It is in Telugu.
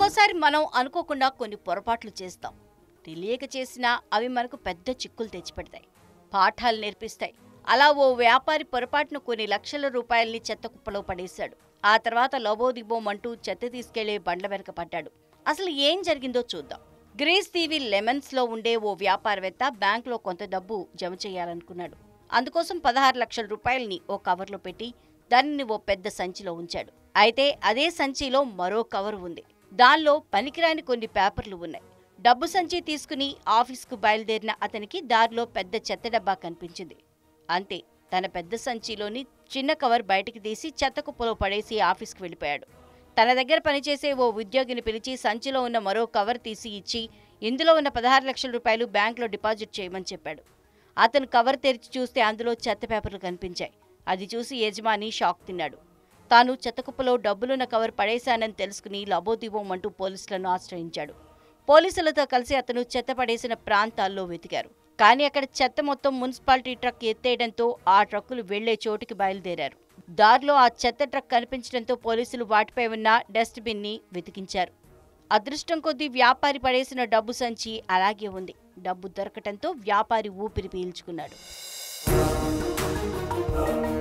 ఒక్కోసారి మనం అనుకోకుండా కొన్ని పొరపాట్లు చేస్తాం తెలియక చేసినా అవి మనకు పెద్ద చిక్కులు తెచ్చిపెడతాయి పాఠాలు నేర్పిస్తాయి అలా ఓ వ్యాపారి పొరపాటును కొన్ని లక్షల రూపాయల్ని చెత్త కుప్పలో పడేశాడు ఆ తర్వాత లోబోదిబోమంటూ చెత్త తీసుకెళ్లే బండ్ల వెనక పడ్డాడు అసలు ఏం జరిగిందో చూద్దాం గ్రీస్ దీవి లెమన్స్ లో ఉండే ఓ వ్యాపారవేత్త బ్యాంకులో కొంత డబ్బు జమ చేయాలనుకున్నాడు అందుకోసం పదహారు లక్షల రూపాయల్ని ఓ కవర్లో పెట్టి దానిని ఓ పెద్ద సంచిలో ఉంచాడు అయితే అదే సంచిలో మరో కవర్ ఉంది దానిలో పనికిరాని కొన్ని పేపర్లు ఉన్నాయి డబ్బు సంచి తీసుకుని ఆఫీస్కు బయలుదేరిన అతనికి దారిలో పెద్ద చెత్త డబ్బా కనిపించింది అంతే తన పెద్ద సంచిలోని చిన్న కవర్ బయటికి తీసి చెత్త కుప్పలో పడేసి ఆఫీస్కి వెళ్ళిపోయాడు తన దగ్గర పనిచేసే ఓ ఉద్యోగిని పిలిచి సంచిలో ఉన్న మరో కవర్ తీసి ఇచ్చి ఇందులో ఉన్న పదహారు లక్షల రూపాయలు బ్యాంకులో డిపాజిట్ చేయమని చెప్పాడు అతను కవర్ తెరిచి చూస్తే అందులో చెత్త పేపర్లు కనిపించాయి అది చూసి యజమాని షాక్ తిన్నాడు తాను చెత్తకుప్పలో డబ్బులున్న కవర్ పడేశానని తెలుసుకుని లబోదిబోమంటూ పోలీసులను ఆశ్రయించాడు పోలీసులతో కలిసి అతను చెత్త పడేసిన ప్రాంతాల్లో వెతికారు కానీ అక్కడ చెత్త మొత్తం మున్సిపాలిటీ ట్రక్ ఎత్తేయడంతో ఆ ట్రక్కులు వెళ్లే చోటుకి బయలుదేరారు దారిలో ఆ చెత్త ట్రక్ కనిపించడంతో పోలీసులు వాటిపై ఉన్న డస్ట్ బిన్ ని వెతికించారు అదృష్టం కొద్దీ వ్యాపారి పడేసిన డబ్బు సంచి అలాగే ఉంది డబ్బు దొరకటంతో వ్యాపారి ఊపిరి పీల్చుకున్నాడు